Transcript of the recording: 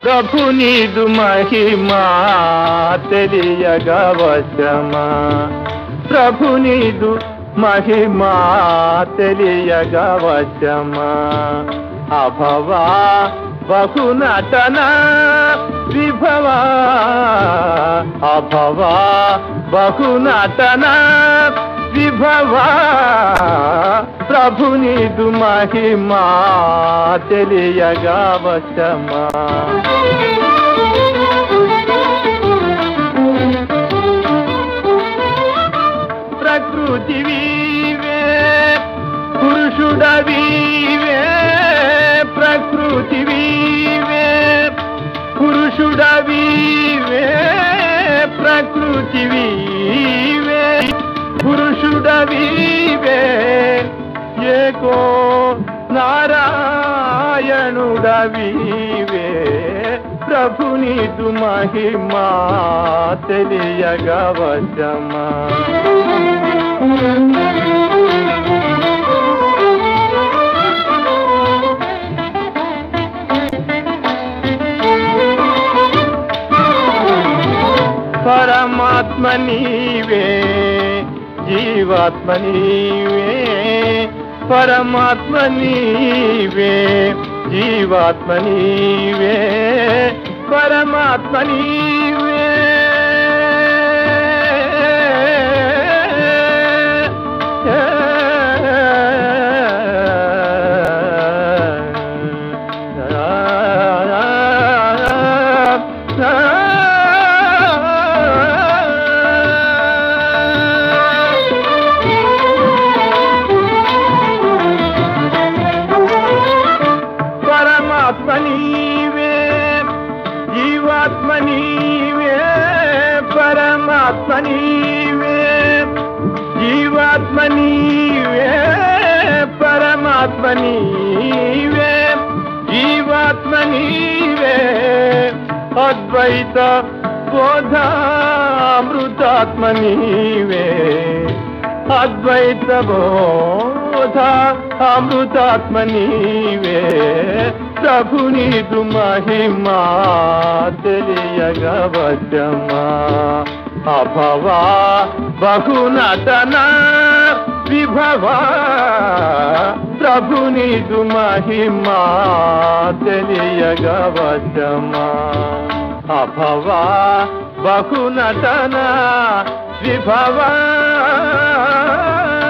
ప్రభు నీదు మహిమా తెలియగా వశమా ప్రభు నీదు మహిమా తెలియగా వశమా అభవా బహునటన విభవా అభవా బహునటన విభవా ప్రభు నీదు మహిమా తెలియగా వశమా ప్రకృతి వీవే పురుషుడవీవే ప్రకృతి వీవే పురుషుడవీవే ప్రకృతి వీవే పురుషుడవీవే ఏకో నారాయణుడవీవే ప్రభు నీదు మహిమా తెలియగా వశమా పరమాత్మ నీవే జీవాత్మ నీవే పరమాత్మ నీవే జీవాత్మ నీవే పరమాత్మ నీవే పరమాత్మ నీవే జీవాత్మ నీవే పరమాత్మ నీవే జీవాత్మ నీవే పరమాత్మ నీవే జీవాత్మ నీవే అద్వైత బోధామృతాత్మ నీవే అద్వైత బోధ అమృతాత్మ నీవే ప్రభు నీదు మహిమా తెలియగా వశమా అభవా బహునటన విభవా ప్రభు నీదు మహిమా తెలియగా వశమా అభవా బహునటన విభవా